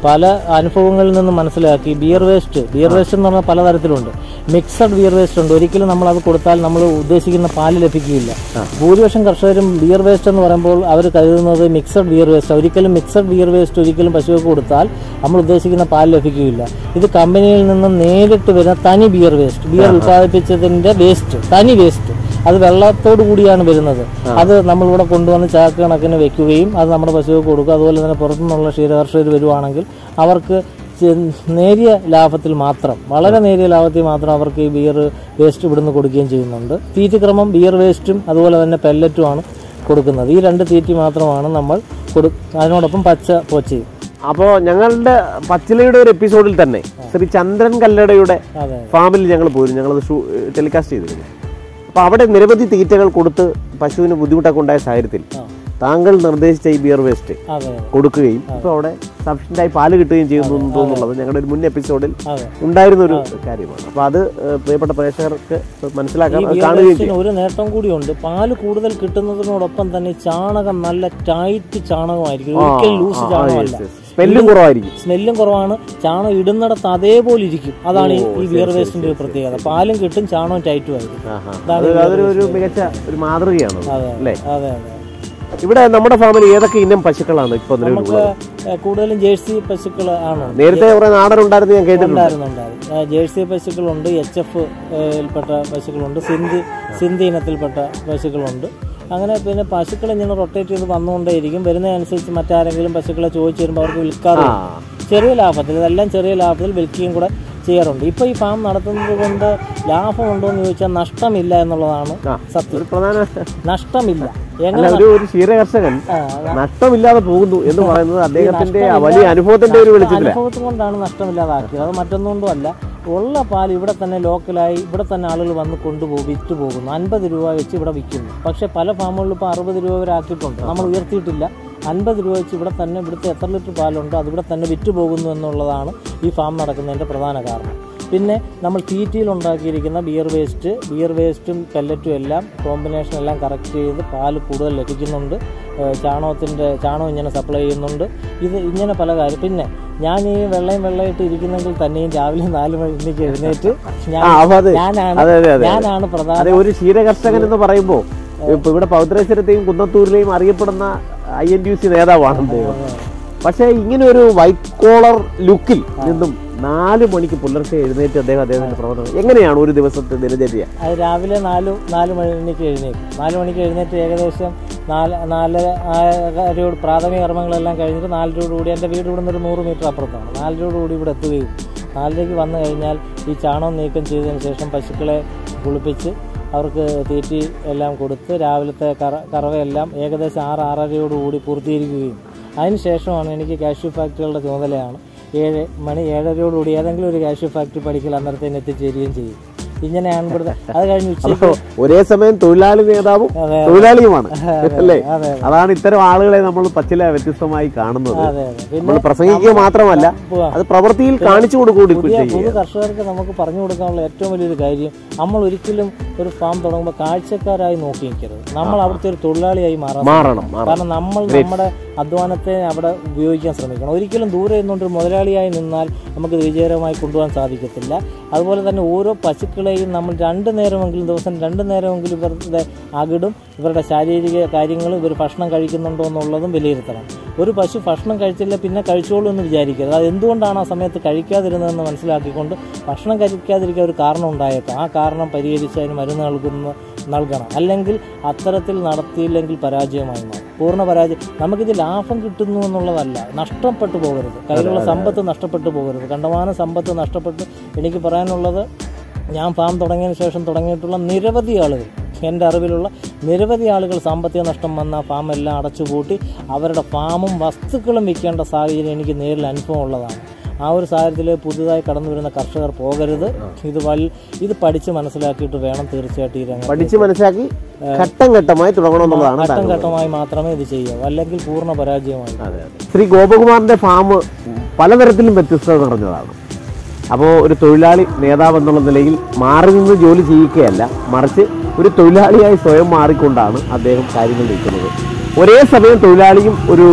പല അനുഭവങ്ങളിൽ നിന്ന് മനസ്സിലാക്കി ബിയർ വേസ്റ്റ് ബിയർ വേസ്റ്റ് എന്ന് പറഞ്ഞാൽ പലതരത്തിലുണ്ട് മിക്സഡ് ബിയർ വേസ്റ്റ് ഉണ്ട് ഒരിക്കലും നമ്മൾ അത് കൊടുത്താൽ നമ്മൾ ഉദ്ദേശിക്കുന്ന പാല് ലഭിക്കുകയില്ല ഭൂരിപക്ഷം കർഷകരും ബിയർ വേസ്റ്റ് എന്ന് പറയുമ്പോൾ അവർ കരുതുന്നത് മിക്സഡ് ബിയർ വേസ്റ്റ് ഒരിക്കലും മിക്സഡ് ബിയർ വേസ്റ്റ് ഒരിക്കലും പശുവൊക്കെ കൊടുത്താൽ നമ്മൾ ഉദ്ദേശിക്കുന്ന പാല് ലഭിക്കുകയില്ല ഇത് കമ്പനിയിൽ നിന്ന് നേരിട്ട് വരുന്ന തനി ബിയർ വേസ്റ്റ് ബിയർ ഉൽപ്പാദിപ്പിച്ചതിന്റെ വേസ്റ്റ് തനി വേസ്റ്റ് അത് വെള്ളത്തോടു കൂടിയാണ് വരുന്നത് അത് നമ്മളിവിടെ കൊണ്ടുവന്ന് ചാക്ക് കണക്കിന് വെക്കുകയും അത് നമ്മുടെ പശുവൊക്കെ കൊടുക്കുക അതുപോലെ തന്നെ പുറത്തുനിന്നുള്ള ക്ഷീരകർഷകർ വരുവാണെങ്കിൽ അവർക്ക് ചെ- നേരിയ ലാഭത്തിൽ മാത്രം വളരെ നേരിയ ലാഭത്തിൽ മാത്രം അവർക്ക് ഈ ബിയർ വേസ്റ്റ് ഇവിടുന്ന് കൊടുക്കുകയും ചെയ്യുന്നുണ്ട് തീറ്റക്രമം ബിയർ വേസ്റ്റും അതുപോലെ തന്നെ പെല്ലറ്റുമാണ് കൊടുക്കുന്നത് ഈ രണ്ട് തീറ്റി മാത്രമാണ് നമ്മൾ കൊടു അതിനോടൊപ്പം പച്ച പോച്ചയും അപ്പോൾ ഞങ്ങളുടെ പച്ചിലയുടെ ഒരു എപ്പിസോഡിൽ തന്നെ ശ്രീ ചന്ദ്രൻ കല്ലടയുടെ അതെ ഫാമിൽ ഞങ്ങൾ പോയിരുന്നു ഞങ്ങളത് ഷൂ ടെലികാസ്റ്റ് ചെയ്തിരുന്നു അപ്പോൾ അവിടെ നിരവധി തീറ്റകൾ കൊടുത്ത് പശുവിന് ബുദ്ധിമുട്ടൊക്കെ ഉണ്ടായ സാഹചര്യത്തിൽ ആ. താങ്കൾ നിർദ്ദേശിച്ച ഈ ബിയർ വേസ്റ്റ് അതെ കൊടുക്കുകയും ഇപ്പോൾ അവിടെ സഫീഷ്യൻ്റ് ആയി പാല് കിട്ടുകയും ചെയ്യുന്നു എന്നുള്ളത് ഞങ്ങളുടെ ഒരു മുൻ എപ്പിസോഡിൽ അതെ ഉണ്ടായിരുന്ന ഒരു കാര്യമാണ് അപ്പോൾ അത് ഏഹ്, പ്രിയപ്പെട്ട പ്രേക്ഷകർക്ക് മനസ്സിലാക്കാൻ ഈ അത് ബിയർ കാണുകയും വേസ്റ്റിന് ചെയ്യും ഒരു നേട്ടം കൂടിയുണ്ട് പാല് കൂടുതൽ കിട്ടുന്നതിനോടൊപ്പം തന്നെ ചാണകം നല്ല ടൈറ്റ് ചാണകമായിരിക്കും ഒരിക്കലും ലൂസ് ചാണകമല്ല സ്മെല്ലും കുറവായിരിക്കും സ്മെല്ലും കുറവാണ് ചാണകം ഇടുന്നിടത്ത് അതേപോലെ ഇരിക്കും അതാണ് ഈ- ഈ ബിയർ വേസ്റ്റിന്റെ ഒരു പ്രത്യേകത പാലും കിട്ടും ചാണകം ടൈറ്റും ആയിരിക്കും ആഹാ. അത് അതൊരു ഒരു മികച്ച ഒരു മാതൃകയാണ് അതെ അല്ലേ അതെ അതെ ഇവിടെ നമ്മുടെ ഫാമിൽ ഏതൊക്കെ ഇനം പശുക്കളാണ് ഇപ്പൊ നമുക്ക് ഏഹ്, കൂടുതലും ജേഴ്സി പശുക്കൾ ആണ് നേരത്തെ കുറെ നാടൻ ഉണ്ടായിരുന്നു ഞാൻ കേട്ടിട്ടുണ്ട് ഉണ്ടായിരുന്നു ഉണ്ടായിരുന്നു ഏഹ്, ജേഴ്സി പശുക്കളുണ്ട് എച്ച് എഫ് യിൽപ്പെട്ട പശുക്കളുണ്ട് സിന്ധി സിന്ധി ഇനത്തിൽപ്പെട്ട പശുക്കളുണ്ട് അങ്ങനെ പിന്നെ പശുക്കൾ ഇങ്ങനെ റൊട്ടേറ്റ് ചെയ്ത് വന്നുകൊണ്ടേയിരിക്കും വരുന്നതനുസരിച്ച് മറ്റാരെങ്കിലും പശുക്കളെ ചോദിച്ചു വരുമ്പോൾ അവർക്ക് വിൽക്കാതെ ആ ചെറിയ ലാഭത്തിൽ ഇതെല്ലാം ചെറിയ ലാഭത്തിൽ വിൽക്കുകയും കൂടെ ചെയ്യാറുണ്ട് ഇപ്പൊ ഈ ഫാം നടത്തുന്നത് കൊണ്ട് ലാഭമുണ്ടോ എന്ന് ചോദിച്ചാൽ നഷ്ടമില്ല എന്നുള്ളതാണ് ആ. സത്യം ഒരു പ്രധാന നഷ്ടമില്ല അല്ല എങ്ങനെ ഒരു ഒരു ക്ഷീരകർഷകൻ ആ, നഷ്ടമില്ലാതെ പോകുന്നു എന്ന് പറയുന്നത് അദ്ദേഹത്തിന്റെ ആ വലിയ അനുഭവത്തിന്റെ ഒരു വെളിച്ചത്തിലാണ് അനുഭവത്തിൽ കൊണ്ടാണ് നഷ്ടമില്ലാതാക്കിയത് അത് മറ്റൊന്നുകൊണ്ടും അല്ല ഉള്ള പാൽ ഇവിടെ തന്നെ ലോക്കലായി ഇവിടെ തന്നെ ആളുകൾ വന്ന് കൊണ്ടുപോകും വിറ്റ് പോകുന്നു അൻപത് രൂപ വെച്ച് ഇവിടെ വിൽക്കുന്നു പക്ഷേ പല ഫാമുകളിലും ഇപ്പോൾ അറുപത് രൂപ വരെ ആക്കിയിട്ടുണ്ട് നമ്മൾ ഉയർത്തിയിട്ടില്ല അൻപത് രൂപ വെച്ച് ഇവിടെ തന്നെ ഇവിടുത്തെ എത്ര ലിറ്റർ പാലുണ്ടോ അത് ഇവിടെ തന്നെ വിറ്റ് പോകുന്നു എന്നുള്ളതാണ് ഈ ഫാം നടക്കുന്നതിൻ്റെ പ്രധാന കാരണം പിന്നെ നമ്മൾ തീറ്റിയിൽ ഉണ്ടാക്കിയിരിക്കുന്ന ബിയർ വേസ്റ്റ് ബിയർ വേസ്റ്റും പെല്ലറ്റും എല്ലാം കോമ്പിനേഷൻ എല്ലാം കറക്റ്റ് ചെയ്ത് പാല് കൂടുതൽ ലഭിക്കുന്നുണ്ട് ഏഹ് ചാണകത്തിൻ്റെ ചാണകം ഇങ്ങനെ സപ്ലൈ ചെയ്യുന്നുണ്ട് ഇത് ഇങ്ങനെ പല കാര്യം പിന്നെ ഞാൻ ഈ വെള്ളയും വെള്ളയിട്ട് ഇരിക്കുന്നെങ്കിൽ തന്നെയും രാവിലെ നാല് മണിക്ക് എഴുന്നേറ്റ് ഞാൻ ആ അപ്പൊ അത് ഞാനാണ് അതെ അതെ അതെ ഞാനാണ് പ്രധാന അതെ ഒരു ക്ഷീരകർഷകൻ എന്ന് പറയുമ്പോ ഇപ്പൊ ഇവിടെ പൗത്രേശ്വരത്തെയും കുന്നത്തൂരിലെയും അറിയപ്പെടുന്ന ഐ എൻ യു സി നേതാവാണ് അദ്ദേഹം പക്ഷേ ഇങ്ങനെ ഒരു വൈറ്റ് കോളർ ലുക്കിൽ നിന്നും നാല് മണിക്ക് പുലർച്ചെ എഴുന്നേറ്റ് അദ്ദേഹം അദ്ദേഹത്തിന്റെ പ്രവർത്തനം എങ്ങനെയാണ് ഒരു ദിവസത്തെ ദിനചര്യ അത് രാവിലെ നാല് നാല് മണിക്ക് എഴുന്നേക്കും നാല് മണിക്ക് എഴുന്നേറ്റ് ഏകദേശം നാല് നാലര ആരോട് പ്രാഥമിക കർമ്മങ്ങളെല്ലാം കഴിഞ്ഞിട്ട് നാലരയോടുകൂടി എൻ്റെ വീട് ഇവിടുന്ന് ഒരു നൂറ് മീറ്റർ അപ്പുറത്താണ് നാലരയോടുകൂടി ഇവിടെ എത്തുകയും നാലരയ്ക്ക് വന്നു കഴിഞ്ഞാൽ ഈ ചാണകം നീക്കം ചെയ്തതിന് ശേഷം പശുക്കളെ കുളിപ്പിച്ച് അവർക്ക് തീറ്റി എല്ലാം കൊടുത്ത് രാവിലത്തെ കറ കറവയെല്ലാം ഏകദേശം ആറ് ആറരയോടുകൂടി പൂർത്തീകരിക്കുകയും അതിന് ശേഷമാണ് എനിക്ക് കാഷ്യൂ ഫാക്ടറികളുടെ ചുമതലയാണ് ഏഴ് മണി ഏഴരയോടുകൂടി ഏതെങ്കിലും ഒരു കാഷ്യൂ ഫാക്ടറി പഠിക്കൽ അന്നേരത്തേന് എത്തിച്ചേരുകയും ചെയ്യും ഇങ്ങനെയാണ് ഇവിടുത്തെ അത് കഴിഞ്ഞ് ഉച്ചയ്ക്ക് ഒരേ സമയം തൊഴിലാളി നേതാവും അതെ, തൊഴിലാളിയുമാണ് അല്ലേ അതെ അതാണ് ഇത്തരം ആളുകളെ നമ്മൾ പച്ചില വ്യത്യസ്തമായി കാണുന്നത് അതെ അതെ പിന്നെ നമ്മൾ പ്രസംഗിക്കുക മാത്രമല്ല പോവാം. അത് പ്രവൃത്തിയിൽ കാണിച്ചു കൊടുക്കൂടി പുതിയ ചെയ്യുക പുതു കർഷകർക്ക് നമുക്ക് പറഞ്ഞു കൊടുക്കാനുള്ള ഏറ്റവും വലിയൊരു കാര്യം നമ്മൾ ഒരിക്കലും ഒരു ഫാം തുടങ്ങുമ്പോൾ കാഴ്ചക്കാരായി നോക്കി നിൽക്കരുത് നമ്മൾ അവിടുത്തെ ഒരു തൊഴിലാളിയായി മാറാൻ മാറണം മാറണം കാരണം നമ്മൾ നമ്മുടെ അധ്വാനത്തെ അവിടെ ഉപയോഗിക്കാൻ ശ്രമിക്കണം ഒരിക്കലും ദൂരെ നിന്നുകൊണ്ട് ഒരു മുതലാളിയായി നിന്നാൽ നമുക്ക് വിജയകരമായി കൊണ്ടുപോകാൻ സാധിക്കത്തില്ല അതുപോലെ തന്നെ ഓരോ പശുക്കളെയും നമ്മൾ രണ്ട് നേരമെങ്കിലും ദിവസം രണ്ട് നേരമെങ്കിലും ഇവരുടെ അകിടും ഇവരുടെ ശാരീരിക കാര്യങ്ങളും ഇവർ ഭക്ഷണം കഴിക്കുന്നുണ്ടോ എന്നുള്ളതും വിലയിരുത്തണം ഒരു പശു ഭക്ഷണം കഴിച്ചില്ല പിന്നെ കഴിച്ചോളൂ എന്ന് വിചാരിക്കരുത് അത് എന്തുകൊണ്ടാണ് ആ സമയത്ത് കഴിക്കാതിരുന്നതെന്ന് മനസ്സിലാക്കിക്കൊണ്ട് ഭക്ഷണം കഴിക്കാതിരിക്കാൻ ഒരു കാരണം ഉണ്ടായേക്കാം ആ കാരണം പരിഹരിച്ച് അതിന് മരുന്ന് നൽകുന്ന നൽകണം അല്ലെങ്കിൽ അത്തരത്തിൽ നടത്തിയില്ലെങ്കിൽ പരാജയമായി മാറും പൂർണ്ണ പരാജയം നമുക്കിത് ലാഭം കിട്ടുന്നു എന്നുള്ളതല്ല നഷ്ടപ്പെട്ടു പോകരുത് കയ്യിലുള്ള സമ്പത്ത് നഷ്ടപ്പെട്ടു പോകരുത് കണ്ടമാനം സമ്പത്ത് നഷ്ടപ്പെട്ട് എനിക്ക് പറയാനുള്ളത് ഞാൻ ഫാം തുടങ്ങിയതിന് ശേഷം തുടങ്ങിയിട്ടുള്ള നിരവധി ആളുകൾ എൻ്റെ അറിവിലുള്ള നിരവധി ആളുകൾ സാമ്പത്തിക നഷ്ടം വന്ന ഫാം എല്ലാം അടച്ചുപൂട്ടി അവരുടെ ഫാമും വസ്തുക്കളും വിൽക്കേണ്ട സാഹചര്യം എനിക്ക് നേരിൽ അനുഭവം ഉള്ളതാണ് ആ ഒരു സാഹചര്യത്തിൽ പുതുതായി കടന്നു വരുന്ന കർഷകർ പോകരുത് ഇത് വൽ ഇത് പഠിച്ച് മനസ്സിലാക്കിയിട്ട് വേണം തീർച്ചയായിട്ടും ഈ രംഗം പഠിച്ച് മനസ്സിലാക്കി ഘട്ടം ഘട്ടമായി തുടങ്ങണമെന്നുള്ളതാണ് ഘട്ടം താങ്കൾ ഘട്ടമായി മാത്രമേ ഇത് ചെയ്യാവൂ അല്ലെങ്കിൽ പൂർണ്ണ പരാജയമായി അതെ അതെ ശ്രീ ഗോപകുമാറിന്റെ ഫാം പലതരത്തിലും വ്യത്യസ്തത നിറഞ്ഞതാണ് അപ്പോൾ ഒരു തൊഴിലാളി നേതാവ് എന്നുള്ള നിലയിൽ മാറി നിന്ന് ജോലി ചെയ്യിക്കുകയല്ല മറിച്ച് ഒരു തൊഴിലാളിയായി സ്വയം മാറിക്കൊണ്ടാണ് അദ്ദേഹം കാര്യങ്ങൾ നീക്കുന്നത് ഒരേ സമയം തൊഴിലാളിയും ഒരു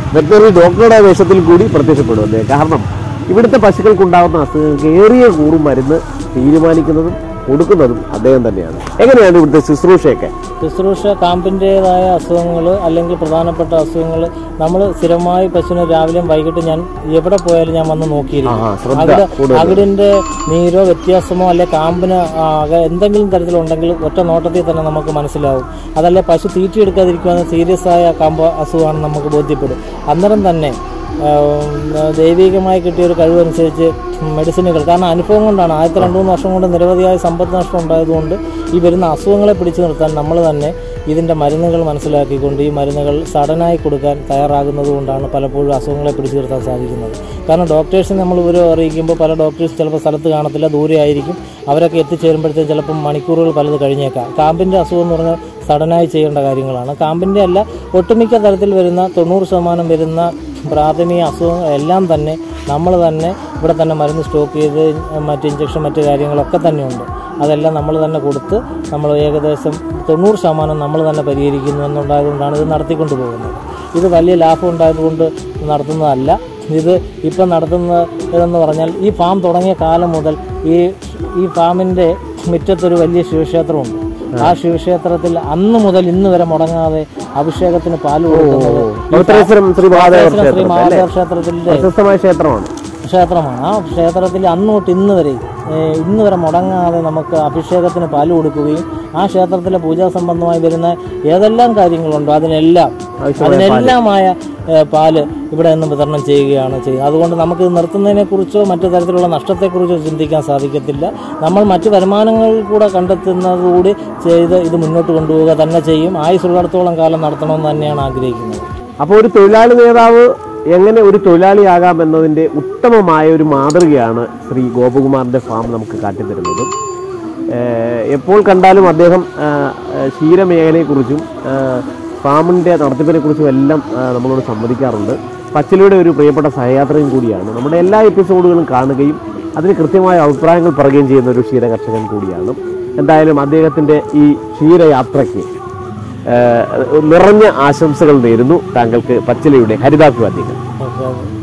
വെറ്ററിനറി ഡോക്ടറുടെ വേഷത്തിൽ കൂടി പ്രത്യക്ഷപ്പെടും അദ്ദേഹം കാരണം ഇവിടുത്തെ പശുക്കൾക്കുണ്ടാകുന്ന അസുഖങ്ങൾക്ക് ഏറിയ കൂറും മരുന്ന് തീരുമാനിക്കുന്നതും കൊടുക്കുന്നതും അദ്ദേഹം തന്നെയാണ് എങ്ങനെയാണ് ഇവിടുത്തെ ശുശ്രൂഷയൊക്കെ ശുശ്രൂഷ കാമ്പിൻ്റെതായ അസുഖങ്ങൾ അല്ലെങ്കിൽ പ്രധാനപ്പെട്ട അസുഖങ്ങൾ നമ്മൾ സ്ഥിരമായി പശുവിനെ രാവിലെയും വൈകിട്ട് ഞാൻ എവിടെ പോയാലും ഞാൻ വന്ന് നോക്കിയിരിക്കും ആഹാ, ശ്രദ്ധ അവിടെ കൂടുതൽ. അകിടിന്റെ നീരോ വ്യത്യാസമോ അല്ലെ കാമ്പിന് ആ, അക- എന്തെങ്കിലും തരത്തിലുണ്ടെങ്കിൽ ഒറ്റ നോട്ടത്തിൽ തന്നെ നമുക്ക് മനസ്സിലാവും അതല്ല പശു തീറ്റിയെടുക്കാതിരിക്കുന്ന സീരിയസ് ആയ കാമ്പ് അസുഖമാണ് നമുക്ക് ബോധ്യപ്പെടും അന്നേരം തന്നെ ആ, ദൈവികമായി കിട്ടിയ ഒരു കഴിവനുസരിച്ച് മെഡിസിനുകൾ കാരണം അനുഭവം കൊണ്ടാണ് ആദ്യത്തെ രണ്ട് മൂന്ന് വർഷം കൊണ്ട് നിരവധിയായ സമ്പത്ത് നഷ്ടം ഉണ്ടായതുകൊണ്ട് ഈ വരുന്ന അസുഖങ്ങളെ പിടിച്ചു നിർത്താൻ നമ്മൾ തന്നെ ഇതിൻ്റെ മരുന്നുകൾ മനസ്സിലാക്കിക്കൊണ്ട് ഈ മരുന്നുകൾ സഡനായി കൊടുക്കാൻ തയ്യാറാകുന്നത് കൊണ്ടാണ് പലപ്പോഴും അസുഖങ്ങളെ പിടിച്ചു നിർത്താൻ സാധിക്കുന്നത് കാരണം ഡോക്ടേഴ്സിനെ നമ്മൾ വിവരം അറിയിക്കുമ്പോൾ പല ഡോക്ടേഴ്സ് ചിലപ്പോൾ സ്ഥലത്ത് കാണത്തില്ല ദൂരെ ആയിരിക്കും അവരൊക്കെ എത്തിച്ചേരുമ്പോഴത്തേക്ക് ചിലപ്പം മണിക്കൂറുകൾ പലത് കഴിഞ്ഞേക്കാം കാമ്പിൻ്റെ അസുഖം എന്ന് പറഞ്ഞാൽ സഡനായി ചെയ്യേണ്ട കാര്യങ്ങളാണ് കാമ്പിൻ്റെ അല്ല ഒട്ടുമിക്ക തരത്തിൽ വരുന്ന തൊണ്ണൂറ് ശതമാനം വരുന്ന പ്രാഥമിക അസുഖങ്ങൾ എല്ലാം തന്നെ നമ്മൾ തന്നെ ഇവിടെ തന്നെ മരുന്ന് സ്റ്റോക്ക് ചെയ്ത് മറ്റ് ഇഞ്ചക്ഷൻ മറ്റ് കാര്യങ്ങളൊക്കെ തന്നെ ഉണ്ട് അതെല്ലാം നമ്മൾ തന്നെ കൊടുത്ത് നമ്മൾ ഏകദേശം തൊണ്ണൂറ് ശതമാനം നമ്മൾ തന്നെ പരിഹരിക്കുന്നു എന്നുണ്ടായതുകൊണ്ടാണ് ഇത് നടത്തിക്കൊണ്ട് പോകുന്നത് ഇത് വലിയ ലാഭം ഉണ്ടായതുകൊണ്ട് നടത്തുന്നതല്ല ഇത് ഇപ്പം നടത്തുന്നതെന്ന് പറഞ്ഞാൽ ഈ ഫാം തുടങ്ങിയ കാലം മുതൽ ഈ ഈ ഫാമിൻ്റെ മുറ്റത്തൊരു വലിയ ശിവക്ഷേത്രമുണ്ട് ആ ശിവക്ഷേത്രത്തിൽ അന്ന് മുതൽ ഇന്ന് വരെ മുടങ്ങാതെ അഭിഷേകത്തിന് പാല് കൊടുക്കുന്നത് ഈ പവിത്രേശ്വരം ശ്രീ മഹാദേവ ശ്രീ ക്ഷേത്രം അല്ലേ മഹാദേവ ക്ഷേത്രത്തിൻ്റെ പ്രശസ്തമായ ക്ഷേത്രമാണ് ക്ഷേത്രമാണ് ആ ക്ഷേത്രത്തിൽ അന്ന് തൊട്ട് ഇന്ന് വരെ ഏഹ്, ഇന്ന് വരെ മുടങ്ങാതെ നമുക്ക് അഭിഷേകത്തിന് പാല് കൊടുക്കുകയും ആ ക്ഷേത്രത്തിലെ പൂജാ സംബന്ധമായി വരുന്ന ഏതെല്ലാം കാര്യങ്ങളുണ്ടോ അതിനെല്ലാം അതിനെല്ലാമായ ഏഹ്, പാല് ഇവിടെ നിന്ന് വിതരണം ചെയ്യുകയാണ് ചെയ്യുന്നത് അതുകൊണ്ട് നമുക്ക് ഇത് നിർത്തുന്നതിനെ കുറിച്ചോ മറ്റു തരത്തിലുള്ള നഷ്ടത്തെക്കുറിച്ചോ ചിന്തിക്കാൻ സാധിക്കത്തില്ല നമ്മൾ മറ്റു വരുമാനങ്ങൾ കൂടെ കണ്ടെത്തുന്നതുകൂടി ചെയ്ത് ഇത് മുന്നോട്ട് കൊണ്ടുപോവുക തന്നെ ചെയ്യും ആയുസുള്ളിടത്തോളം കാലം നടത്തണമെന്ന് തന്നെയാണ് ആഗ്രഹിക്കുന്നത് അപ്പോൾ ഒരു തൊഴിലാളി നേതാവ് എങ്ങനെ ഒരു തൊഴിലാളിയാകാം എന്നതിൻ്റെ ഉത്തമമായ ഒരു മാതൃകയാണ് ശ്രീ ഗോപകുമാറിൻ്റെ ഫാം നമുക്ക് കാട്ടിത്തരുന്നത് ഏഹ് എപ്പോൾ കണ്ടാലും അദ്ദേഹം ആഹ്, ആഹ് ക്ഷീരമേഖലയെക്കുറിച്ചും ആഹ്, ഫാമിൻ്റെ നടത്തിപ്പിനെക്കുറിച്ചും എല്ലാം ആഹ്, നമ്മളോട് സംവദിക്കാറുണ്ട് പച്ചിലയുടെ ഒരു പ്രിയപ്പെട്ട സഹയാത്രയും കൂടിയാണ് നമ്മുടെ എല്ലാ എപ്പിസോഡുകളും കാണുകയും അതിന് കൃത്യമായ അഭിപ്രായങ്ങൾ പറയുകയും ചെയ്യുന്ന ഒരു ക്ഷീര കർഷകൻ കൂടിയാണ് എന്തായാലും അദ്ദേഹത്തിൻ്റെ ഈ ക്ഷീരയാത്രയ്ക്ക് ഏഹ്, നിറഞ്ഞ ആശംസകൾ നേരുന്നു താങ്കൾക്ക് പച്ചിലയുടെ ഹരിതാഭിവാദ്യങ്ങൾ ഓക്കെ